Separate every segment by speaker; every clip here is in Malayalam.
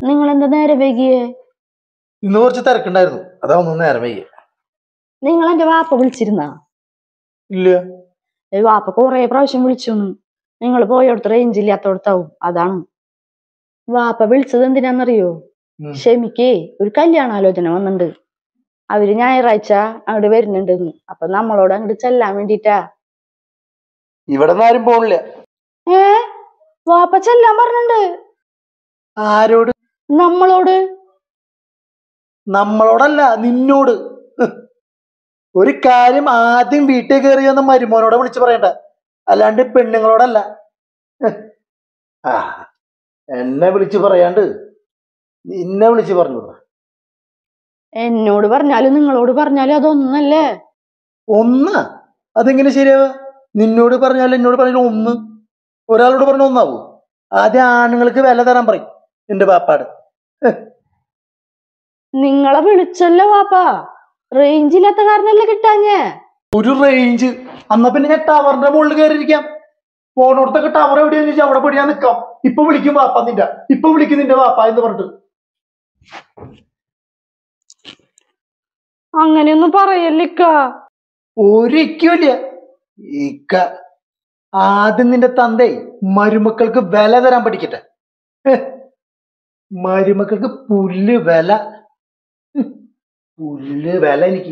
Speaker 1: നിങ്ങൾ എന്താ നേരെ വൈകിയേ
Speaker 2: ഇന്ന് കുറച്ച് തിരക്കുണ്ടായിരുന്നു അതാ ഒന്ന് നേരം വൈകി
Speaker 1: നിങ്ങൾ എന്റെ വാപ്പ വിളിച്ചിരുന്നാ
Speaker 2: ഇല്ല
Speaker 1: ഏ വാപ്പ കൊറേ പ്രാവശ്യം വിളിച്ചു നിങ്ങൾ പോയോടത്ത് റേഞ്ച് ഇല്ലാത്തോടത്താവും അതാണ് വാപ്പ വിളിച്ചത് എന്തിനാന്നറിയോ
Speaker 2: ഉം.
Speaker 1: ഷെമിക്കേ ഒരു കല്യാണാലോചന വന്നിട്ടുണ്ട് അവര് ഞായറാഴ്ച അങ്ങോട്ട് വരുന്നുണ്ടെന്ന് അപ്പൊ നമ്മളോട് അങ്ങോട്ട് ചെല്ലാൻ വേണ്ടിട്ടാ
Speaker 2: ഇവിടെ നിന്ന് ആരും പോണില്ല
Speaker 1: ഏ വാപ്പ ചെല്ലാൻ പറഞ്ഞിട്ടുണ്ട്
Speaker 2: ആരോട്
Speaker 1: നമ്മളോട്
Speaker 2: നമ്മളോടല്ല നിന്നോട് ഹ്. ഒരു കാര്യം ആദ്യം വീട്ടിൽ കയറി വന്ന മരുമോനോടെ വിളിച്ച് പറയണ്ട അല്ലാണ്ട് പെണ്ണുങ്ങളോടല്ല ഹ്. ആ എന്നെ വിളിച്ച് പറയാണ്ട് നിന്നെ വിളിച്ച് പറഞ്ഞു വിടണം.
Speaker 1: എന്നോട് പറഞ്ഞാലും നിങ്ങളോട് പറഞ്ഞാലും അതൊന്നല്ലേ
Speaker 2: ഒന്ന് അതെങ്ങനെ ശരിയാവുക നിന്നോട് പറഞ്ഞാൽ എന്നോട് പറഞ്ഞാൽ ഒന്ന് ഒരാളോട് പറഞ്ഞ ഒന്നാവൂ ആദ്യം ആണുങ്ങൾക്ക് വില തരാൻ പറയും എന്റെ പാപ്പാട്
Speaker 1: നിങ്ങളെ വിളിച്ചല്ലോ വാപ്പ റേഞ്ച് ഇല്ലാത്ത കാരണല്ലേ കിട്ടാഞ്ഞേ
Speaker 2: ഒരു റേഞ്ച് അന്നാ പിന്നെ ഞാൻ ടവറിന്റെ മുകളിൽ കയറിയിരിക്കാം ഫോണോടത്തൊക്കെ ടവർ എവിടെയാന്ന് ചോദിച്ചാൽ അവിടെ പോയി ഞാൻ നിക്കാം ഇപ്പൊ വിളിക്കും വാപ്പ നിന്റെ ഇപ്പൊ വിളിക്കും നിന്റെ വാപ്പ എന്ന് പറഞ്ഞിട്ട്
Speaker 1: അങ്ങനെയൊന്നും പറയല്ലിക്ക
Speaker 2: ഒരിക്കലില്ല ഇക്ക ആദ്യം നിന്റെ തന്തേ മരുമക്കൾക്ക് വില തരാൻ പഠിക്കട്ടെ ഹ്. മരുമക്കൾക്ക് പുല്ല് വില ഹ്. പുല്ല് വില എനിക്ക്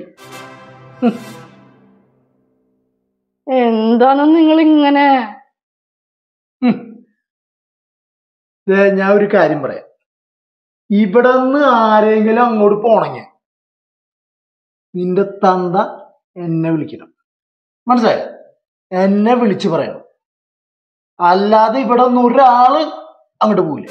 Speaker 1: എന്താണ് നിങ്ങൾ ഇങ്ങനെ
Speaker 2: ഹും. ദേ, ഞാൻ ഒരു കാര്യം പറയാം ഇവിടെ നിന്ന് ആരെങ്കിലും അങ്ങോട്ട് പോണെങ്കിൽ നിന്റെ തന്ത എന്നെ വിളിക്കണം മനസ്സിലായോ എന്നെ വിളിച്ചു പറയണം അല്ലാതെ ഇവിടെ നിന്ന് ഒരാള് അങ്ങോട്ട് പോവില്ല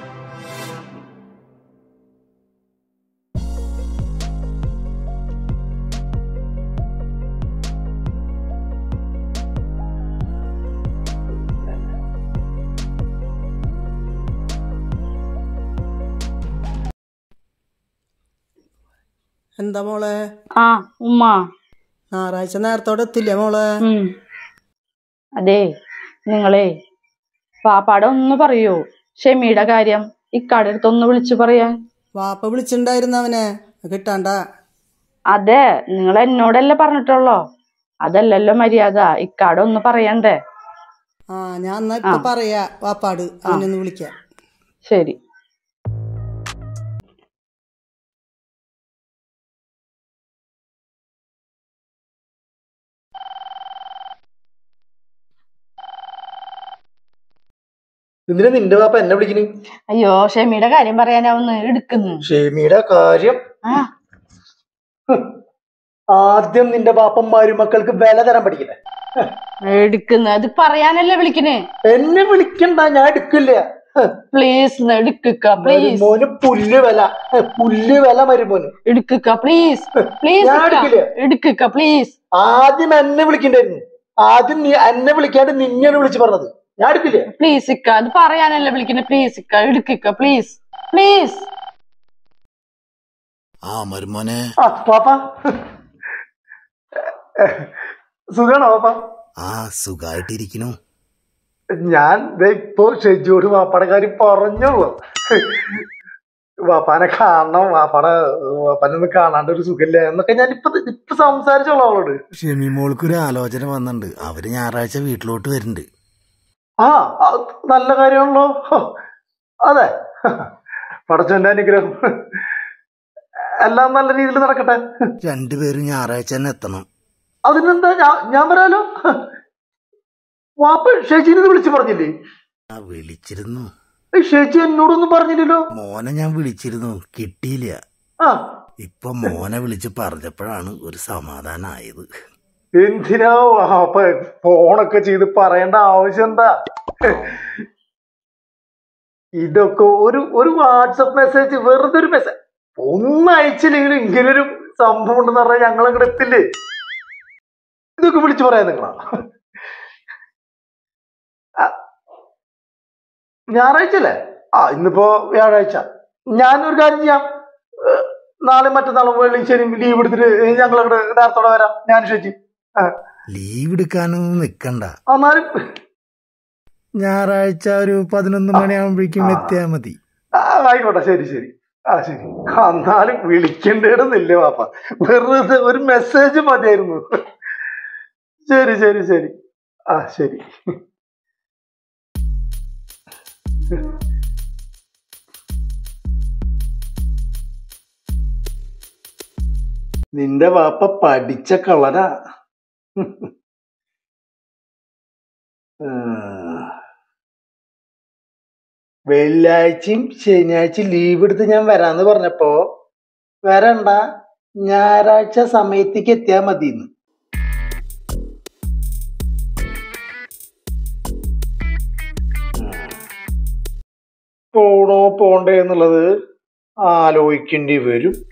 Speaker 3: എന്താ മോളെ
Speaker 1: ആ ഉമ്മ
Speaker 3: ഞായറാഴ്ച നേരത്തോടെ എത്തില്ലേ മോളെ
Speaker 1: ഉം. അതെ നിങ്ങളെ പാപ്പാടെ ഒന്ന് പറയൂ ഷെമിയുടെ കാര്യം ഇക്കാടെ അടുത്ത് ഒന്ന് വിളിച്ചു പറയാൻ
Speaker 3: വാപ്പ വിളിച്ചിണ്ടായിരുന്നു അവനെ കിട്ടാണ്ട
Speaker 1: അതെ നിങ്ങൾ എന്നോടല്ലേ പറഞ്ഞിട്ടുള്ളോ അതല്ലല്ലോ മര്യാദ ഇക്കാടെ ഒന്ന് പറയണ്ടേ
Speaker 3: ആ ഞാൻ എന്നാ ഇപ്പൊ പറയാ വാപ്പാട് അവനൊന്ന് വിളിക്കാം
Speaker 1: ശരി
Speaker 2: എന്തിനാ നിന്റെ പാപ്പ എന്നെ വിളിക്കണ്
Speaker 1: അയ്യോ ഷെമിയുടെ കാര്യം പറയാനാവുന്ന് എടുക്കുന്നു
Speaker 2: ഷെമിയുടെ കാര്യം
Speaker 1: ആ
Speaker 2: ആദ്യം നിന്റെ പാപ്പ മരുമക്കൾക്ക് വില തരാൻ പഠിക്കട്ടെ
Speaker 1: എടുക്കുന്നു അത് പറയാനല്ലേ വിളിക്കണേ
Speaker 2: എന്നെ വിളിക്കണ്ട ഞാൻ എടുക്കില്ല
Speaker 1: പ്ലീസ് എടുക്കുക പ്ലീസ്
Speaker 2: മരുമോന് പുല്ല് വില പുല്ല് വില മരുമോന്
Speaker 1: എടുക്കുക പ്ലീസ് പ്ലീസ്
Speaker 2: ഞാൻ എടുക്കില്ല.
Speaker 1: എടുക്കുക പ്ലീസ്
Speaker 2: ആദ്യം എന്നെ വിളിക്കണ്ടായിരുന്നു ആദ്യം നീ എന്നെ വിളിക്കാണ്ട് നിന്നെയാണ് വിളിച്ച് പറഞ്ഞത് ഞാൻ എടുക്കില്ല
Speaker 1: പ്ലീസ് ഇക്ക അത് പറയാനല്ലേ വിളിക്കണേ പ്ലീസ് ഇക്ക എടുക്കുക പ്ലീസ് പ്ലീസ്
Speaker 4: ആ മരുമോനെ
Speaker 2: ആ പാപ്പ സുഖാണോ പാപ്പ
Speaker 4: ആ സുഖായിട്ടിരിക്കണു
Speaker 2: ഞാൻ ദേ ഇപ്പൊ ഷെജിയോട് വാപ്പാടെ കാര്യം പറഞ്ഞോളൂ വാപ്പാനെ കാണണം വാപ്പാടെ വാപ്പാനെ ഒന്ന് കാണാണ്ട് ഒരു സുഖമില്ല എന്നൊക്കെ ഞാൻ ഇപ്പൊ ഇപ്പൊ സംസാരിച്ചോളൂ അവളോട്
Speaker 4: ഷെമി മോൾക്കൊരു ആലോചന വന്നിട്ടുണ്ട് അവര് ഞായറാഴ്ച വീട്ടിലോട്ട് വരുന്നുണ്ട്
Speaker 2: ആ അത് നല്ല കാര്യമാണല്ലോ ഹോ, അതെ പടച്ചോന്റെ അനുഗ്രഹം എല്ലാം നല്ല രീതിയിൽ നടക്കട്ടെ
Speaker 4: രണ്ടുപേരും ഞായറാഴ്ച തന്നെ എത്തണം
Speaker 2: അതിനെന്താ ഞാൻ ഞാൻ പറയാലോ വാപ്പ ഷെജിനെ വിളിച്ചു പറഞ്ഞില്ലേ
Speaker 4: ആ വിളിച്ചിരുന്നു
Speaker 2: ഏയ് ഷെജി എന്നോടൊന്നും പറഞ്ഞില്ലല്ലോ
Speaker 4: മോനെ ഞാൻ വിളിച്ചിരുന്നു കിട്ടിയില്ല
Speaker 2: ആ
Speaker 4: ഇപ്പൊ മോനെ വിളിച്ച് പറഞ്ഞപ്പോഴാണ് ഒരു സമാധാനമായത്
Speaker 2: എന്തിനാ വാപ്പ ഫോണൊക്കെ ചെയ്ത് പറയേണ്ട ആവശ്യം എന്താ ഇതൊക്കെ ഒരു ഒരു വാട്സപ്പ് മെസ്സേജ് വെറുതെ ഒരു മെസ്സേജ് ഒന്നും അയച്ചില്ലെങ്കിലും ഇങ്ങനൊരു സംഭവം ഉണ്ടെന്ന് പറഞ്ഞാൽ ഞങ്ങൾ അങ്ങോട്ട് എത്തില്ലേ ഇതൊക്കെ വിളിച്ചു പറയാൻ നിങ്ങളാ ആ, ഞായറാഴ്ച അല്ലേ ആ ഇന്നിപ്പോ വ്യാഴാഴ്ച ഞാനൊരു കാര്യം ചെയ്യാം ഏ, നാളെ മറ്റന്നാളും വെള്ളി ശനി ലീവ് എടുത്തിട്ട് ഞങ്ങൾ അങ്ങോട്ട് നേരത്തോടെ വരാം ഞാൻ ഷെജി
Speaker 4: ലീവ് എടുക്കാനൊന്നും നിക്കണ്ട
Speaker 2: എന്നാലും
Speaker 4: ഞായറാഴ്ച ഒരു പതിനൊന്ന് മണിയാകുമ്പോഴേക്കും എത്തിയാ മതി
Speaker 2: ആ, ആയിക്കോട്ടെ ശരി ശരി ആ ശരി എന്നാലും വിളിക്കേണ്ടിടുന്നില്ലേ പാപ്പ വെറുതെ ഒരു മെസ്സേജ് മതിയായിരുന്നു ശരി ശരി ശരി ആ ശരി നിന്റെ വാപ്പ പഠിച്ച കളരാ ആ. വെള്ളിയാഴ്ചയും ശനിയാഴ്ചയും ലീവ് എടുത്ത് ഞാൻ വരാന്ന് പറഞ്ഞപ്പോ വരണ്ട ഞായറാഴ്ച സമയത്തേക്ക് എത്തിയാ മതിന്ന് പോണോ പോണ്ടേ എന്നുള്ളത് ആലോചിക്കേണ്ടി വരും